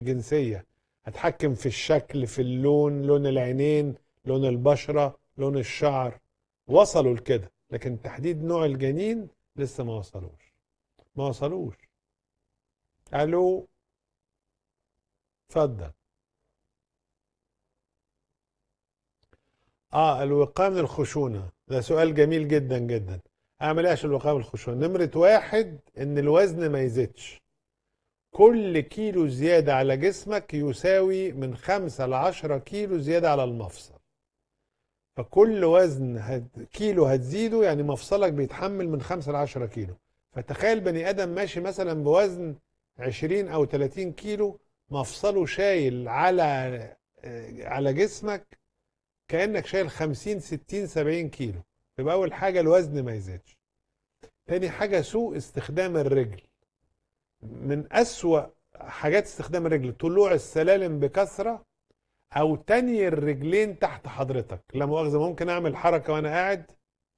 جنسية هتحكم في الشكل في اللون لون العينين لون البشرة لون الشعر وصلوا لكده لكن تحديد نوع الجنين لسه ما وصلوش ما وصلوش الو اتفضل اه الوقاية من الخشونة ده سؤال جميل جدا جدا اعمل ايه عشان الوقاية من الخشونة نمرة واحد ان الوزن ما يزيدش كل كيلو زيادة على جسمك يساوي من خمسة لعشرة كيلو زيادة على المفصل فكل وزن هت... كيلو هتزيده يعني مفصلك بيتحمل من خمسة لعشرة كيلو فتخيل بني ادم ماشي مثلا بوزن 20 او 30 كيلو مفصله شايل على على جسمك كانك شايل 50 60 70 كيلو يبقى اول حاجه الوزن ما يزيدش تاني حاجه سوء استخدام الرجل من اسوا حاجات استخدام الرجل طلوع السلالم بكثره او تاني الرجلين تحت حضرتك لا مؤاخذه ممكن اعمل حركه وانا قاعد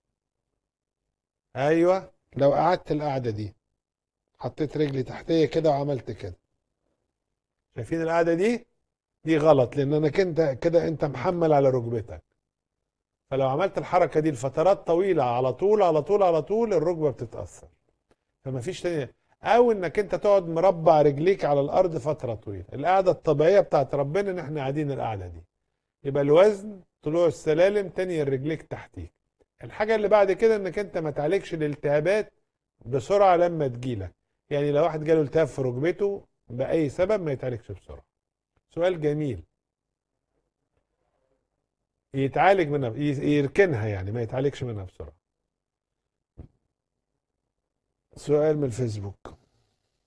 ايوه لو قعدت القعده دي حطيت رجلي تحتيه كده وعملت كده شايفين القعده دي دي غلط لان انا كنت كده انت محمل على ركبتك فلو عملت الحركه دي لفترات طويله على طول على طول على طول الركبه بتتاثر فما فيش تاني او انك انت تقعد مربع رجليك على الارض فتره طويله القعده الطبيعيه بتاعت ربنا ان احنا قاعدين القعده دي يبقى الوزن طلوع السلالم تاني الرجليك تحتيك الحاجه اللي بعد كده انك انت ما تعالجش الالتهابات بسرعه لما تجيلك يعني لو واحد جاله التهاب في ركبته باي سبب ما يتعالجش بسرعه سؤال جميل يتعالج منها يركنها يعني ما يتعالجش منها بسرعه سؤال من الفيسبوك